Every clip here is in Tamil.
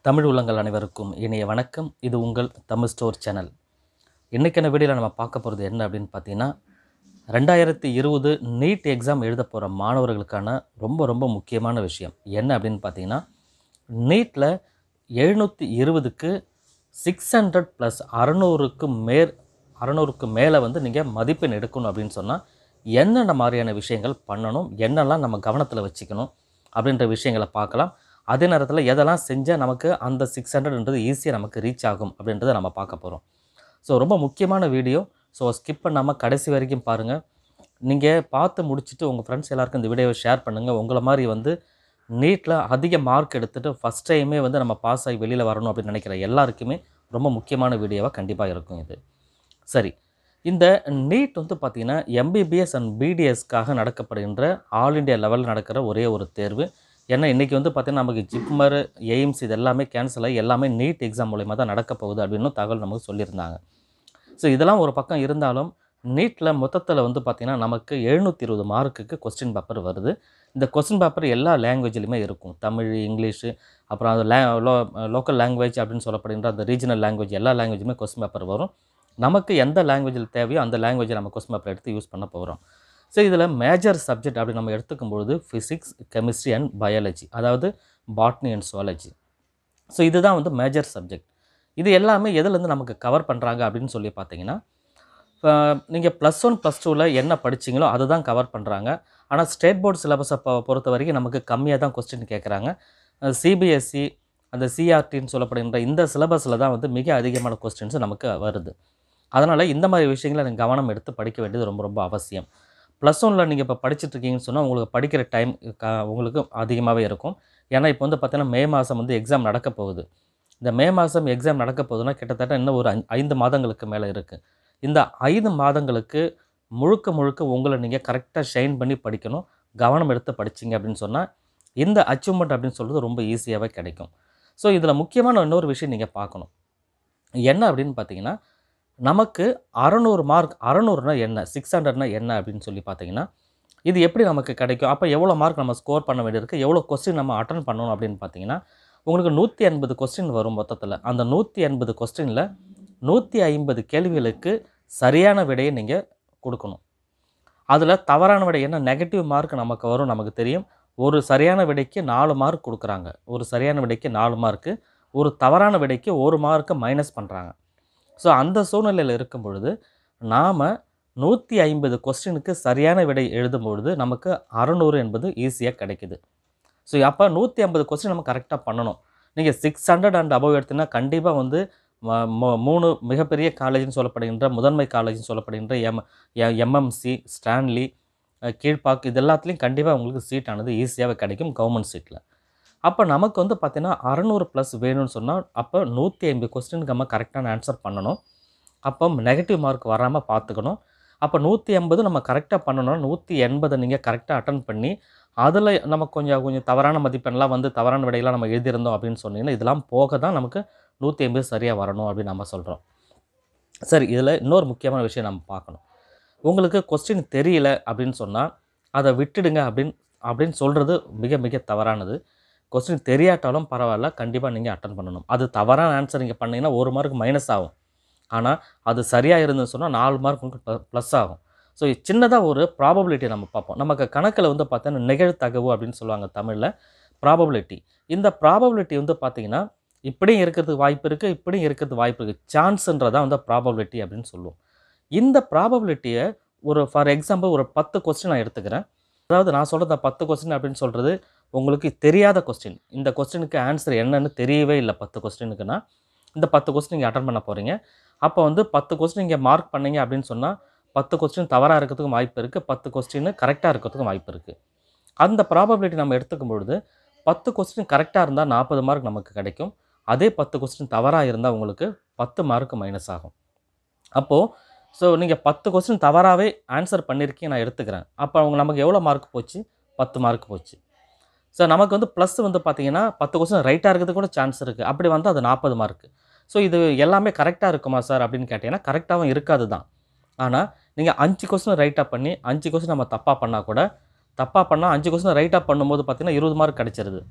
தமிழ் உள்ளங்கள் அனைவருக்கும் இனிய வணக்கம் இது உங்கள் தமிழ் ஸ்டோர் சேனல் இன்றைக்கான வீடியோவில் நம்ம பார்க்க போகிறது என்ன அப்படின்னு பார்த்தீங்கன்னா ரெண்டாயிரத்தி இருபது நீட் எக்ஸாம் எழுத போகிற மாணவர்களுக்கான ரொம்ப ரொம்ப முக்கியமான விஷயம் என்ன அப்படின்னு பார்த்தீங்கன்னா நீட்டில் எழுநூற்றி இருபதுக்கு சிக்ஸ் ஹண்ட்ரட் ப்ளஸ் அறநூறுக்கு மேற் அறநூறுக்கு மேலே வந்து நீங்கள் மதிப்பெண் எடுக்கணும் அப்படின்னு சொன்னால் என்னென்ன மாதிரியான விஷயங்கள் பண்ணணும் என்னெல்லாம் நம்ம கவனத்தில் வச்சுக்கணும் அப்படின்ற விஷயங்களை பார்க்கலாம் அதே நேரத்தில் எதெல்லாம் செஞ்சால் நமக்கு அந்த சிக்ஸ் ஹண்ட்ரட்ன்றது ஈஸியாக நமக்கு ரீச் ஆகும் அப்படின்றத நம்ம பார்க்க போகிறோம் ஸோ ரொம்ப முக்கியமான வீடியோ ஸோ ஸ்கிப் பண்ணாமல் கடைசி வரைக்கும் பாருங்கள் நீங்கள் பார்த்து முடிச்சுட்டு உங்கள் ஃப்ரெண்ட்ஸ் எல்லாருக்கும் இந்த வீடியோவை ஷேர் பண்ணுங்கள் உங்களை மாதிரி வந்து நீட்டில் அதிக மார்க் எடுத்துகிட்டு ஃபஸ்ட் டைமே வந்து நம்ம பாஸ் ஆகி வெளியில் வரணும் அப்படின்னு நினைக்கிற எல்லாருக்குமே ரொம்ப முக்கியமான வீடியோவாக கண்டிப்பாக இருக்கும் இது சரி இந்த நீட் வந்து பார்த்திங்கன்னா எம்பிபிஎஸ் அண்ட் பிடிஎஸ்க்காக நடக்கப்படுகின்ற ஆல் இண்டியா லெவலில் நடக்கிற ஒரே ஒரு தேர்வு ஏன்னா இன்றைக்கி வந்து பார்த்திங்கன்னா நமக்கு ஜிப்மர் எய்ம்ஸ் இது எல்லாமே கேன்சல் ஆகி எல்லாமே நீட் எக்ஸாம் மூலயமா தான் நடக்க போகுது அப்படின்னு தகவல் நமக்கு சொல்லியிருந்தாங்க ஸோ இதெல்லாம் ஒரு பக்கம் இருந்தாலும் நீட்டில் மொத்தத்தில் வந்து பார்த்திங்கன்னா நமக்கு எழுநூற்றி இருபது மார்க்குக்கு கொஸ்டின் பேப்பர் வருது இந்த கொஸ்டின் பேப்பர் எல்லா லாங்குவேஜ்லையுமே இருக்கும் தமிழ் இங்கிலீஷு அப்புறம் அது லே லோ லோக்கல் லாங்குவேஜ் அப்படின்னு சொல்லப்படுகின்ற அந்த ரீஜனல் லாங்குவேஜ் எல்லா லாங்குவேஜுமே கொஸ்டின் பேப்பர் வரும் நமக்கு எந்த லாங்குவேஜில் தேவையோ அந்த லாங்குவேஜை நம்ம கொஸ்டின் பேப்பர் எடுத்து யூஸ் பண்ண போகிறோம் ஸோ இதில் மேஜர் சப்ஜெக்ட் அப்படி நம்ம எடுத்துக்கும் பொழுது ஃபிசிக்ஸ் கெமிஸ்ட்ரி அண்ட் பயாலஜி அதாவது பாட்னி அண்ட் சுவாலஜி ஸோ இதுதான் வந்து மேஜர் சப்ஜெக்ட் இது எல்லாமே எதுலேருந்து நமக்கு கவர் பண்ணுறாங்க அப்படின்னு சொல்லி பார்த்தீங்கன்னா நீங்கள் ப்ளஸ் ஒன் ப்ளஸ் டூவில் என்ன படிச்சீங்களோ அதை தான் கவர் பண்ணுறாங்க ஆனால் ஸ்டேட் போர்டு சிலபஸை பொ பொறுத்த வரைக்கும் நமக்கு கம்மியாக தான் கொஸ்டின் கேட்குறாங்க சிபிஎஸ்சி அந்த சிஆர்டின்னு சொல்லப்படுகின்ற இந்த சிலபஸில் தான் வந்து மிக அதிகமான கொஸ்டின்ஸ் நமக்கு வருது அதனால் இந்த மாதிரி விஷயங்களை நீங்கள் கவனம் எடுத்து படிக்க வேண்டியது ரொம்ப ரொம்ப அவசியம் ப்ளஸ் ஒனில் நீங்கள் இப்போ படிச்சுட்டு இருக்கீங்கன்னு சொன்னால் உங்களுக்கு படிக்கிற டைம் க உங்களுக்கு அதிகமாகவே இருக்கும் ஏன்னா இப்போ வந்து பார்த்தீங்கன்னா மே மாதம் வந்து எக்ஸாம் நடக்க போகுது இந்த மே மாதம் எக்ஸாம் நடக்க போகுதுன்னா கிட்டத்தட்ட இன்னும் ஒரு ஐ- ஐந்து மாதங்களுக்கு மேலே இருக்குது இந்த ஐந்து மாதங்களுக்கு முழுக்க முழுக்க உங்களை நீங்கள் கரெக்டாக ஷைன் பண்ணி படிக்கணும் கவனம் எடுத்து படிச்சீங்க அப்படின்னு சொன்னால் இந்த அச்சீவ்மெண்ட் அப்படின்னு சொல்கிறது ரொம்ப ஈஸியாகவே கிடைக்கும் ஸோ இதில் முக்கியமான இன்னொரு விஷயம் நீங்கள் பார்க்கணும் என்ன அப்படின்னு பார்த்தீங்கன்னா நமக்கு அறநூறு மார்க் அறநூறுனா என்ன சிக்ஸ் ஹண்ட்ரட்னா என்ன அப்படின்னு சொல்லி பார்த்தீங்கன்னா இது எப்படி நமக்கு கிடைக்கும் அப்போ எவ்வளோ மார்க் நம்ம ஸ்கோர் பண்ண வேண்டியிருக்கு எவ்வளோ கொஸ்டின் நம்ம அட்டன் பண்ணணும் அப்படின்னு பார்த்தீங்கன்னா உங்களுக்கு நூற்றி எண்பது கொஸ்டின் வரும் மொத்தத்தில் அந்த நூற்றி எண்பது கொஸ்டினில் நூற்றி ஐம்பது கேள்விகளுக்கு சரியான விடையை நீங்கள் கொடுக்கணும் அதில் தவறான விடை என்ன நெகட்டிவ் மார்க் நமக்கு வரும் நமக்கு தெரியும் ஒரு சரியான விடைக்கு நாலு மார்க் கொடுக்குறாங்க ஒரு சரியான விடைக்கு நாலு மார்க்கு ஒரு தவறான விடைக்கு ஒரு மார்க்கை மைனஸ் பண்ணுறாங்க ஸோ அந்த சூழ்நிலையில் இருக்கும் பொழுது நாம் நூற்றி ஐம்பது கொஸ்டினுக்கு சரியான விடை எழுதும் பொழுது நமக்கு அறநூறு என்பது ஈஸியாக கிடைக்குது ஸோ அப்போ நூற்றி ஐம்பது கொஸ்டின் நம்ம கரெக்டாக பண்ணணும் நீங்கள் சிக்ஸ் ஹண்ட்ரட் அண்ட் அபவ் எடுத்தீங்கன்னா கண்டிப்பாக வந்து ம- மு- மூணு மிகப்பெரிய காலேஜ்னு சொல்லப்படுகின்ற முதன்மை காலேஜ்னு சொல்லப்படுகின்ற M MMC Stanley ah, Kilpauk இது எல்லாத்துலேயும் கண்டிப்பாக உங்களுக்கு சீட் ஆனது ஈஸியாகவே கிடைக்கும் கவர்மெண்ட் சீட்டில் அப்போ நமக்கு வந்து பார்த்தீங்கன்னா அறநூறு ப்ளஸ் வேணும்னு சொன்னால் அப்போ நூற்றி ஐம்பது கொஸ்டினுக்கு நம்ம கரெக்டான ஆன்சர் பண்ணணும் அப்போ நெகட்டிவ் மார்க் வராமல் பார்த்துக்கணும் அப்போ நூற்றி எண்பது நம்ம கரெக்டாக பண்ணணும் நூற்றி எண்பதை நீங்கள் கரெக்டாக அட்டன் பண்ணி அதில் நமக்கு கொஞ்சம் கொஞ்சம் தவறான மதிப்பெண்லாம் வந்து தவறான விடையெல்லாம் நம்ம எழுதியிருந்தோம் அப்படின்னு சொன்னீங்கன்னா இதெல்லாம் போக தான் நமக்கு நூற்றி ஐம்பது சரியாக வரணும் அப்படின்னு நம்ம சொல்கிறோம் சரி இதில் இன்னொரு முக்கியமான விஷயம் நம்ம பார்க்கணும் உங்களுக்கு கொஸ்டின் தெரியல அப்படின்னு சொன்னால் அதை விட்டுடுங்க அப்படின்னு அப்படின்னு சொல்கிறது மிக மிக தவறானது கொஸ்டின் தெரியாட்டாலும் பரவாயில்ல கண்டிப்பாக நீங்கள் அட்டன் பண்ணணும் அது தவறான ஆன்சர் நீங்கள் பண்ணீங்கன்னா ஒரு மார்க் மைனஸ் ஆகும் ஆனால் அது சரியாக இருந்துன்னு சொன்னால் நாலு மார்க் உங்களுக்கு ப்ளஸ் ஆகும் ஸோ சின்னதாக ஒரு ப்ராபபிலிட்டி நம்ம பார்ப்போம் நமக்கு கணக்கில் வந்து பார்த்தீங்கன்னா நிகழ்தகவு அப்படின்னு சொல்லுவாங்க தமிழில் ப்ராபபிலிட்டி இந்த ப்ராபபிலிட்டி வந்து பார்த்தீங்கன்னா இப்படியும் இருக்கிறதுக்கு வாய்ப்பு இருக்குது இப்படியும் இருக்கிறதுக்கு வாய்ப்பு இருக்குது சான்ஸுன்றதான் வந்து ப்ராபபிலிட்டி அப்படின்னு சொல்லுவோம் இந்த ப்ராபபிலிட்டியை ஒரு ஃபார் எக்ஸாம்பிள் ஒரு பத்து கொஸ்டின் நான் எடுத்துக்கிறேன் அதாவது நான் சொல்கிறத பத்து கொஸ்டின் அப்படின்னு சொல்கிறது உங்களுக்கு தெரியாத கொஸ்டின் இந்த கொஸ்டினுக்கு ஆன்சர் என்னன்னு தெரியவே இல்லை பத்து கொஸ்டினுக்குன்னா இந்த பத்து கொஸ்டின் நீங்கள் அட்டன் பண்ண போகிறீங்க அப்போ வந்து பத்து கொஸ்டின் நீங்கள் மார்க் பண்ணீங்க அப்படின்னு சொன்னால் பத்து கொஸ்டின் தவறாக இருக்கிறதுக்கும் வாய்ப்பு இருக்குது பத்து கொஸ்டின் கரெக்டாக இருக்கிறதுக்கும் வாய்ப்பு இருக்குது அந்த ப்ராபபிலிட்டி நம்ம எடுத்துக்கும் பொழுது பத்து கொஸ்டின் கரெக்டாக இருந்தால் நாற்பது மார்க் நமக்கு கிடைக்கும் அதே பத்து கொஸ்டின் தவறாக இருந்தால் உங்களுக்கு பத்து மார்க் மைனஸ் ஆகும் அப்போது ஸோ நீங்கள் பத்து கொஸ்டின் தவறாகவே ஆன்சர் பண்ணியிருக்கீங்க நான் எடுத்துக்கிறேன் அப்போ அவங்க நமக்கு எவ்வளோ மார்க் போச்சு பத்து மார்க் போச்சு ஸோ நமக்கு வந்து ப்ளஸ் வந்து பார்த்தீங்கன்னா பத்து கொஸ்டின் ரைட்டாக இருக்கிறது கூட சான்ஸ் இருக்குது அப்படி வந்து அது நாற்பது மார்க் ஸோ இது எல்லாமே கரெக்டாக இருக்குமா சார் அப்படின்னு கேட்டிங்கன்னா கரெக்டாகவும் இருக்காது தான் ஆனால் நீங்கள் அஞ்சு கொஸ்டின் ரைட்டாக பண்ணி அஞ்சு கொஸ்டின் நம்ம தப்பாக பண்ணால் கூட தப்பாக பண்ணால் அஞ்சு கொஸ்டின் ரைட்டாக பண்ணும்போது பார்த்தீங்கன்னா இருபது மார்க் கிடச்சிருது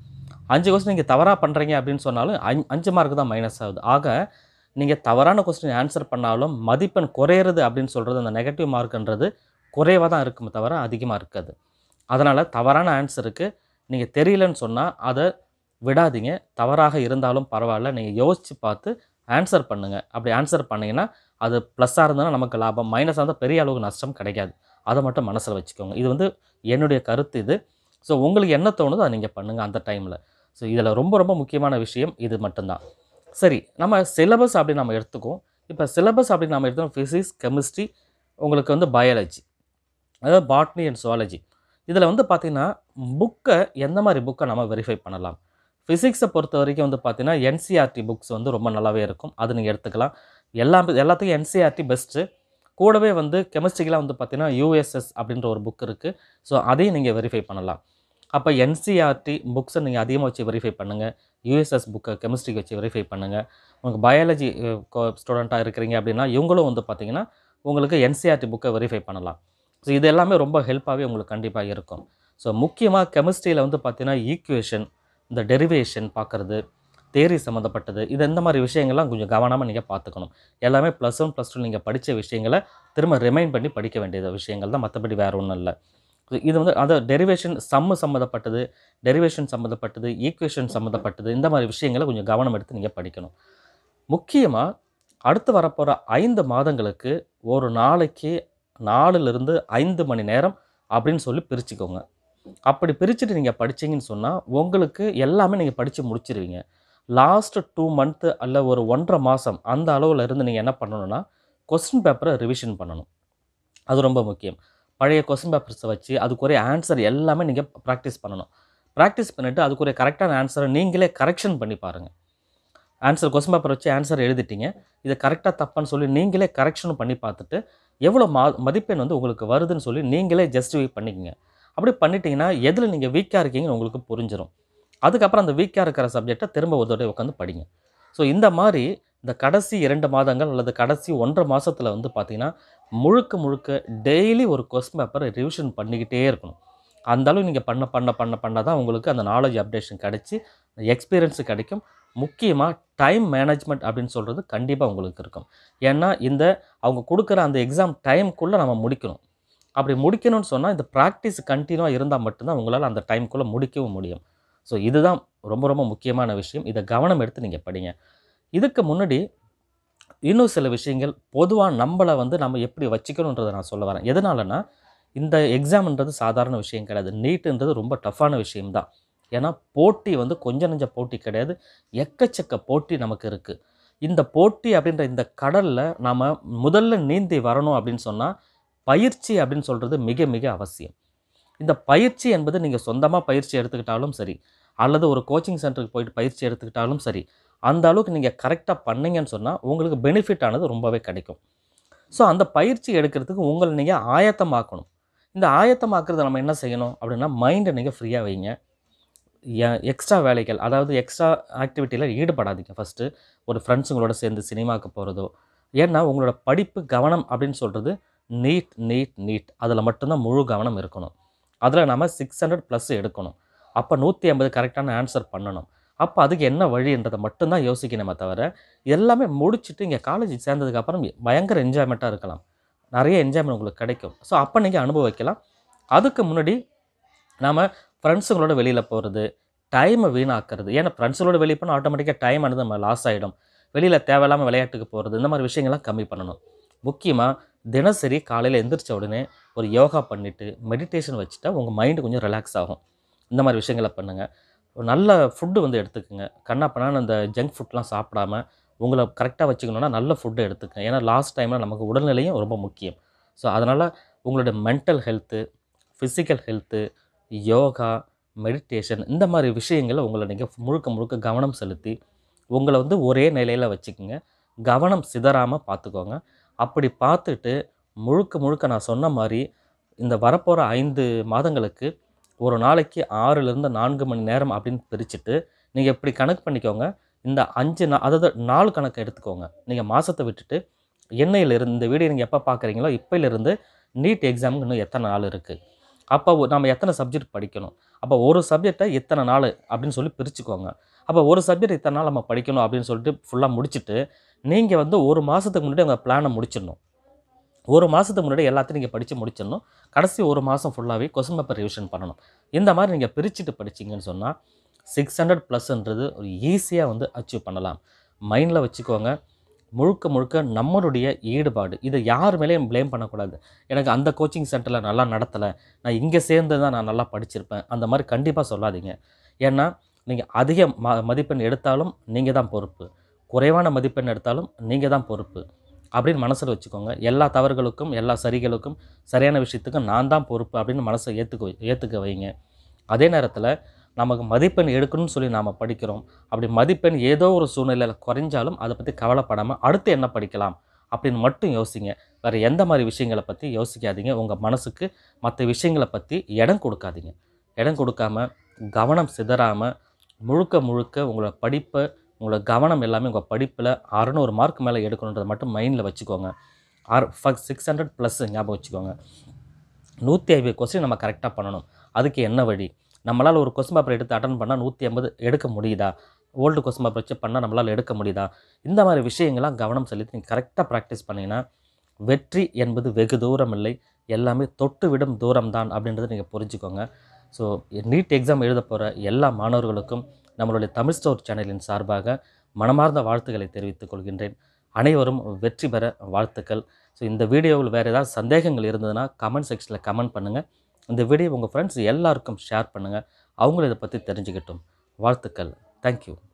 அஞ்சு கொஸ்டின் நீங்கள் தவறாக பண்ணுறீங்க அப்படின்னு சொன்னாலும் அஞ் அஞ்சு மார்க் தான் மைனஸ் ஆகுது ஆக நீங்கள் தவறான கொஸ்டின் ஆன்சர் பண்ணாலும் மதிப்பெண் குறையிறது அப்படின்னு சொல்கிறது அந்த நெகட்டிவ் மார்க்ன்றது குறைவாக தான் இருக்குமே தவிர அதிகமாக இருக்காது அதனால் தவறான ஆன்சருக்கு நீங்கள் தெரியலன்னு சொன்னால் அதை விடாதீங்க தவறாக இருந்தாலும் பரவாயில்ல நீங்கள் யோசித்து பார்த்து ஆன்சர் பண்ணுங்கள் அப்படி ஆன்சர் பண்ணிங்கன்னா அது ப்ளஸ்ஸாக இருந்தாலும் நமக்கு லாபம் மைனஸாக இருந்தால் பெரிய அளவுக்கு நஷ்டம் கிடைக்காது அதை மட்டும் மனசில் வச்சுக்கோங்க இது வந்து என்னுடைய கருத்து இது ஸோ உங்களுக்கு என்ன தோணுதோ அதை நீங்கள் பண்ணுங்கள் அந்த டைமில் ஸோ இதில் ரொம்ப ரொம்ப முக்கியமான விஷயம் இது மட்டும்தான் சரி நம்ம சிலபஸ் அப்படி நம்ம எடுத்துக்குவோம் இப்போ சிலபஸ் அப்படி நம்ம எடுத்தோம் ஃபிசிக்ஸ் கெமிஸ்ட்ரி உங்களுக்கு வந்து பயாலஜி அதாவது பாட்னி அண்ட் சுவாலஜி இதில் வந்து பார்த்திங்கன்னா புக்கை எந்த மாதிரி புக்கை நம்ம வெரிஃபை பண்ணலாம் ஃபிசிக்ஸை பொறுத்த வரைக்கும் வந்து பார்த்தீங்கன்னா என்சிஆர்டி புக்ஸ் வந்து ரொம்ப நல்லாவே இருக்கும் அது நீங்கள் எடுத்துக்கலாம் எல்லா எல்லாத்துக்கும் என்சிஆர்டி பெஸ்ட்டு கூடவே வந்து கெமிஸ்ட்ரிக்கெலாம் வந்து பார்த்தீங்கன்னா யூஎஸ்எஸ் அப்படின்ற ஒரு புக் இருக்குது ஸோ அதையும் நீங்கள் வெரிஃபை பண்ணலாம் அப்போ என்சிஆர்டி புக்ஸை நீங்கள் அதிகமாக வச்சு வெரிஃபை பண்ணுங்கள் யூஎஸ்எஸ் புக்கை கெமிஸ்ட்ரிக்கு வச்சு வெரிஃபை பண்ணுங்கள் உங்களுக்கு பயாலஜி ஸ்டூடெண்ட்டாக இருக்கிறீங்க அப்படின்னா இவங்களும் வந்து பார்த்தீங்கன்னா உங்களுக்கு என்சிஆர்டி புக்கை வெரிஃபை பண்ணலாம் ஸோ இது எல்லாமே ரொம்ப ஹெல்ப்பாகவே உங்களுக்கு கண்டிப்பாக இருக்கும் ஸோ முக்கியமாக கெமிஸ்ட்ரியில் வந்து பார்த்தீங்கன்னா ஈக்குவேஷன் இந்த டெரிவேஷன் பார்க்குறது தேரி சம்மந்தப்பட்டது இது இந்த மாதிரி விஷயங்கள்லாம் கொஞ்சம் கவனமாக நீங்கள் பார்த்துக்கணும் எல்லாமே ப்ளஸ் ஒன் ப்ளஸ் டூ நீங்கள் படித்த விஷயங்களை திரும்ப ரிமைண்ட் பண்ணி படிக்க வேண்டியது விஷயங்கள் தான் மற்றபடி வேறு ஒன்றும் இல்லை So, இது வந்து அந்த டெரிவேஷன் சம்மு சம்மந்தப்பட்டது டெரிவேஷன் சம்மந்தப்பட்டது ஈக்குவேஷன் சம்மந்தப்பட்டது இந்த மாதிரி விஷயங்களை கொஞ்சம் கவனம் எடுத்து நீங்கள் படிக்கணும் முக்கியமாக அடுத்து வரப்போகிற ஐந்து மாதங்களுக்கு ஒரு நாளைக்கு நாலுலேருந்து ஐந்து மணி நேரம் அப்படின்னு சொல்லி பிரிச்சுக்கோங்க அப்படி பிரிச்சுட்டு நீங்கள் படிச்சீங்கன்னு சொன்னால் உங்களுக்கு எல்லாமே நீங்கள் படித்து முடிச்சிருவீங்க லாஸ்ட் டூ மந்த்து அல்ல ஒரு ஒன்றரை மாதம் அந்த அளவில் இருந்து நீங்கள் என்ன பண்ணணும்னா கொஸ்டின் பேப்பரை ரிவிஷன் பண்ணணும் அது ரொம்ப முக்கியம் பழைய கொஸ்டின் பேப்பர்ஸை வச்சு அதுக்குரிய ஆன்சர் எல்லாமே நீங்கள் ப்ராக்டிஸ் பண்ணணும் ப்ராக்டிஸ் பண்ணிவிட்டு அதுக்குரிய கரெக்டான ஆன்சரை நீங்களே கரெக்ஷன் பண்ணி பாருங்கள் ஆன்சர் கொஸ்டின் பேப்பர் வச்சு ஆன்சர் எழுதிட்டீங்க இது கரெக்டாக தப்பான்னு சொல்லி நீங்களே கரெக்ஷன் பண்ணி பார்த்துட்டு எவ்வளோ மா மதிப்பெண் வந்து உங்களுக்கு வருதுன்னு சொல்லி நீங்களே ஜஸ்டிஃபை பண்ணிக்கங்க அப்படி பண்ணிட்டீங்கன்னா எதில் நீங்கள் வீக்காக இருக்கீங்கன்னு உங்களுக்கு புரிஞ்சிடும் அதுக்கப்புறம் அந்த வீக்காக இருக்கிற சப்ஜெக்டை திரும்ப ஒரு தடவை உட்காந்து படிங்க ஸோ இந்த மாதிரி இந்த கடைசி இரண்டு மாதங்கள் அல்லது கடைசி ஒன்றரை மாதத்தில் வந்து பார்த்தீங்கன்னா முழுக்க முழுக்க டெய்லி ஒரு கொஸ்டின் பேப்பரை ரிவிஷன் பண்ணிக்கிட்டே இருக்கணும் அந்த அளவு நீங்கள் பண்ண பண்ண பண்ண பண்ண தான் உங்களுக்கு அந்த நாலேஜ் அப்டேஷன் கிடச்சி எக்ஸ்பீரியன்ஸு கிடைக்கும் முக்கியமாக டைம் மேனேஜ்மெண்ட் அப்படின்னு சொல்கிறது கண்டிப்பாக உங்களுக்கு இருக்கும் ஏன்னா இந்த அவங்க கொடுக்குற அந்த எக்ஸாம் டைம்குள்ளே நம்ம முடிக்கணும் அப்படி முடிக்கணும்னு சொன்னால் இந்த ப்ராக்டிஸ் கண்டினியூவாக இருந்தால் மட்டும்தான் உங்களால் அந்த டைம்குள்ளே முடிக்கவும் முடியும் ஸோ இதுதான் ரொம்ப ரொம்ப முக்கியமான விஷயம் இதை கவனம் எடுத்து நீங்கள் படிங்க இதுக்கு முன்னாடி இன்னும் சில விஷயங்கள் பொதுவாக நம்மளை வந்து நம்ம எப்படி வச்சுக்கணுன்றதை நான் சொல்ல வரேன் எதனாலனா இந்த எக்ஸாம்ன்றது சாதாரண விஷயம் கிடையாது நீட்டுன்றது ரொம்ப டஃப்பான விஷயம்தான் ஏன்னா போட்டி வந்து கொஞ்ச நெஞ்ச போட்டி கிடையாது எக்கச்சக்க போட்டி நமக்கு இருக்குது இந்த போட்டி அப்படின்ற இந்த கடலில் நாம் முதல்ல நீந்தி வரணும் அப்படின்னு சொன்னால் பயிற்சி அப்படின்னு சொல்கிறது மிக மிக அவசியம் இந்த பயிற்சி என்பது நீங்கள் சொந்தமாக பயிற்சி எடுத்துக்கிட்டாலும் சரி அல்லது ஒரு கோச்சிங் சென்டருக்கு போயிட்டு பயிற்சி எடுத்துக்கிட்டாலும் சரி அந்த அளவுக்கு நீங்கள் கரெக்டாக பண்ணீங்கன்னு சொன்னால் உங்களுக்கு பெனிஃபிட் ஆனது ரொம்பவே கிடைக்கும் ஸோ அந்த பயிற்சி எடுக்கிறதுக்கு உங்களை நீங்கள் ஆயத்தமாக்கணும் இந்த ஆயத்தமாக்குறத நம்ம என்ன செய்யணும் அப்படின்னா மைண்டை நீங்கள் ஃப்ரீயாக வைங்க எக்ஸ்ட்ரா வேலைகள் அதாவது எக்ஸ்ட்ரா ஆக்டிவிட்டியில் ஈடுபடாதீங்க ஃபஸ்ட்டு ஒரு ஃப்ரெண்ட்ஸுங்களோட சேர்ந்து சினிமாவுக்கு போகிறதோ ஏன்னா உங்களோட படிப்பு கவனம் அப்படின்னு சொல்கிறது நீட் நீட் நீட் அதில் மட்டும்தான் முழு கவனம் இருக்கணும் அதில் நம்ம சிக்ஸ் ஹண்ட்ரட் ப்ளஸ் எடுக்கணும் அப்போ நூற்றி ஐம்பது கரெக்டான ஆன்சர் பண்ணணும் அப்போ அதுக்கு என்ன வழின்றதை மட்டும்தான் யோசிக்கணுமே தவிர எல்லாமே முடிச்சுட்டு இங்கே காலேஜ் சேர்ந்ததுக்கப்புறம் பயங்கர என்ஜாய்மெண்ட்டாக இருக்கலாம் நிறைய என்ஜாய்மெண்ட் உங்களுக்கு கிடைக்கும் ஸோ அப்போ நீங்கள் அனுபவிக்கலாம் அதுக்கு முன்னாடி நாம் ஃப்ரெண்ட்ஸுங்களோட வெளியில் போகிறது டைமை வீணாக்குறது ஏன்னா ஃப்ரெண்ட்ஸுங்களோட வெளியே போனால் ஆட்டோமேட்டிக்காக டைம் ஆனது நம்ம லாஸ் ஆகிடும் வெளியில் தேவையில்லாமல் விளையாட்டுக்கு போகிறது இந்த மாதிரி விஷயங்கள்லாம் கம்மி பண்ணணும் முக்கியமாக தினசரி காலையில் எந்திரிச்ச உடனே ஒரு யோகா பண்ணிவிட்டு மெடிடேஷன் வச்சுட்டா உங்கள் மைண்டு கொஞ்சம் ரிலாக்ஸ் ஆகும் இந்த மாதிரி விஷயங்களை பண்ணுங்கள் ஒரு நல்ல ஃபுட்டு வந்து எடுத்துக்கோங்க கண்ணா பண்ணான்னு அந்த ஜங்க் ஃபுட்லாம் சாப்பிடாம உங்களை கரெக்டாக வச்சுக்கணுன்னா நல்ல ஃபுட்டு எடுத்துக்கங்க ஏன்னா லாஸ்ட் டைமில் நமக்கு உடல்நிலையும் ரொம்ப முக்கியம் ஸோ அதனால் உங்களுடைய mental health physical health yoga meditation இந்த மாதிரி விஷயங்களை உங்களை நீங்கள் முழுக்க முழுக்க கவனம் செலுத்தி உங்களை வந்து ஒரே நிலையில் வச்சுக்கோங்க கவனம் சிதறாமல் பார்த்துக்கோங்க அப்படி பார்த்துட்டு முழுக்க முழுக்க நான் சொன்ன மாதிரி இந்த வரப்போகிற ஐந்து மாதங்களுக்கு ஒரு நாளைக்கு ஆறுலேருந்து நான்கு மணி நேரம் அப்படின்னு பிரிச்சுட்டு நீங்கள் இப்படி கணக்கு பண்ணிக்கோங்க இந்த அஞ்சு நா அதாவது நாலு கணக்கு எடுத்துக்கோங்க நீங்கள் மாதத்தை விட்டுட்டு என்னையிலிருந்து இந்த வீடியோ நீங்கள் எப்போ பார்க்குறீங்களோ இப்போயிலிருந்து நீட் எக்ஸாமுக்கு இன்னும் எத்தனை நாள் இருக்குது அப்போ நம்ம எத்தனை சப்ஜெக்ட் படிக்கணும் அப்போ ஒரு சப்ஜெக்டை இத்தனை நாள் அப்படின்னு சொல்லி பிரிச்சுக்கோங்க அப்போ ஒரு சப்ஜெக்ட் இத்தனை நாள் நம்ம படிக்கணும் அப்படின்னு சொல்லிட்டு ஃபுல்லாக முடிச்சுட்டு நீங்கள் வந்து ஒரு மாதத்துக்கு முன்னாடி உங்கள் பிளானை முடிச்சிடணும் ஒரு மாதத்துக்கு முன்னாடி எல்லாத்தையும் நீங்கள் படித்து முடிச்சிடணும் கடைசி ஒரு மாதம் ஃபுல்லாகவே கொஸ்டின் பேப்பர் ரிவிஷன் பண்ணணும் இந்த மாதிரி நீங்கள் பிரிச்சுட்டு படிச்சீங்கன்னு சொன்னால் சிக்ஸ் ஹண்ட்ரட் ப்ளஸ்ன்றது ஒரு ஈஸியாக வந்து அச்சீவ் பண்ணலாம் மைண்டில் வச்சுக்கோங்க முழுக்க முழுக்க நம்மளுடைய ஈடுபாடு இதை யார் மேலேயும் ப்ளேம் பண்ணக்கூடாது எனக்கு அந்த கோச்சிங் சென்டரில் நல்லா நடத்தலை நான் இங்கே சேர்ந்து தான் நான் நல்லா படிச்சிருப்பேன் அந்த மாதிரி கண்டிப்பாக சொல்லாதீங்க ஏன்னா நீங்கள் அதிக ம மதிப்பெண் எடுத்தாலும் நீங்கள் தான் பொறுப்பு குறைவான மதிப்பெண் எடுத்தாலும் நீங்கள் தான் பொறுப்பு அப்படின்னு மனசில் வச்சுக்கோங்க எல்லா தவறுகளுக்கும் எல்லா சரிகளுக்கும் சரியான விஷயத்துக்கும் நான் தான் பொறுப்பு அப்படின்னு மனசை ஏற்றுக்க ஏற்றுக்க வைங்க அதே நேரத்தில் நமக்கு மதிப்பெண் எடுக்கணும்னு சொல்லி நாம் படிக்கிறோம் அப்படி மதிப்பெண் ஏதோ ஒரு சூழ்நிலையில் குறைஞ்சாலும் அதை பற்றி கவலைப்படாமல் அடுத்து என்ன படிக்கலாம் அப்படின்னு மட்டும் யோசிங்க வேறு எந்த மாதிரி விஷயங்களை பற்றி யோசிக்காதீங்க உங்கள் மனசுக்கு மற்ற விஷயங்களை பற்றி இடம் கொடுக்காதீங்க இடம் கொடுக்காம கவனம் சிதறாமல் முழுக்க முழுக்க உங்களோட படிப்பை உங்களோட கவனம் எல்லாமே உங்கள் படிப்பில் அறநூறு மார்க் மேலே எடுக்கணுன்றதை மட்டும் மைண்டில் வச்சுக்கோங்க ஆறு ஃபஸ்ட் சிக்ஸ் ஹண்ட்ரட் ப்ளஸ் ஞாபகம் வச்சுக்கோங்க நூற்றி ஐம்பது கொஸ்டின் நம்ம கரெக்டாக பண்ணணும் அதுக்கு என்ன வழி நம்மளால் ஒரு கொஸ்டின் பேப்பர் எடுத்து அட்டன் பண்ணால் நூற்றி ஐம்பது எடுக்க முடியுதா ஓல்டு கொஸ்டின் பேப்பர் வச்சு பண்ணால் நம்மளால் எடுக்க முடியுதா இந்த மாதிரி விஷயங்கள்லாம் கவனம் செலுத்தி நீங்கள் கரெக்டாக ப்ராக்டிஸ் பண்ணிங்கன்னா வெற்றி என்பது வெகு தூரம் இல்லை எல்லாமே தொட்டு விடும் தூரம் தான் அப்படின்றத நீங்கள் புரிஞ்சுக்கோங்க ஸோ நீட் எக்ஸாம் எழுத போகிற எல்லா மாணவர்களுக்கும் நம்மளுடைய தமிழ் ஸ்டோர் சேனலின் சார்பாக மனமார்ந்த வாழ்த்துக்களை தெரிவித்துக் கொள்கின்றேன் அனைவரும் வெற்றி பெற வாழ்த்துக்கள் ஸோ இந்த வீடியோவில் வேறு ஏதாவது சந்தேகங்கள் இருந்ததுன்னா கமெண்ட் செக்ஷனில் கமெண்ட் பண்ணுங்கள் இந்த வீடியோ உங்கள் ஃப்ரெண்ட்ஸ் எல்லாருக்கும் ஷேர் பண்ணுங்கள் அவங்களும் இதை பற்றி தெரிஞ்சுக்கட்டும் வாழ்த்துக்கள் தேங்க்யூ